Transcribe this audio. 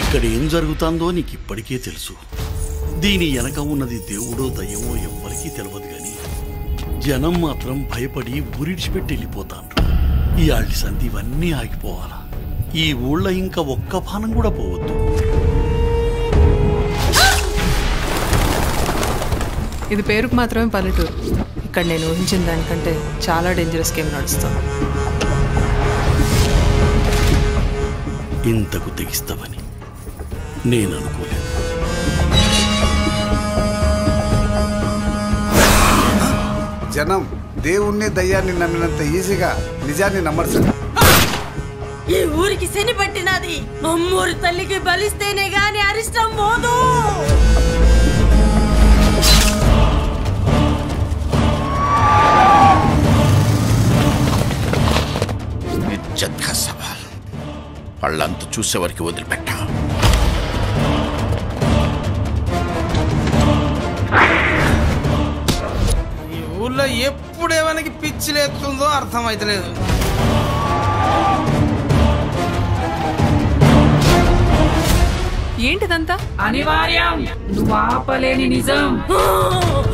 ఇక్కడ ఏం జరుగుతుందో నీకు ఇప్పటికే తెలుసు దీని వెనక ఉన్నది దేవుడో దయ్యమో ఎవ్వరికీ తెలియదు గాని జనం మాత్రం భయపడి ఊరిడిచిపెట్టి వెళ్ళిపోతాండ్రు ఇయాళ్ళ సంధి ఇవన్నీ ఆగిపోవాలా ఈ ఊళ్ళో ఇంకా ఒక్క పానం కూడా పోవద్దు ఇది పేరుకు మాత్రమే పల్లెటూరు ఇక్కడ నేను ఊహించిన దానికంటే చాలా డేంజరస్ గేమ్ నడుస్తుంది ఇంతకు తెగిస్తావని నేను అనుకోలేదు జనం దేవుణ్ణి దయ్యాన్ని నమ్మినంత ఈజీగా నిజాన్ని నమ్మరు సార్ ఈ ఊరికి శని పట్టినది అమ్మూరి తల్లికి బలిస్తేనే గాని అరిష్టం పోదు ఇజ్జత్ కా సవాల్ వాళ్ళంతా చూసేవరకు వదిలిపెట్టా ఈ ఊళ్ళో ఎప్పుడేమనకి పిచ్చి లేస్తుందో అర్థమైతలేదు ఏంటిదంతా అనివార్యం నువ్వు ఆపలేని నిజం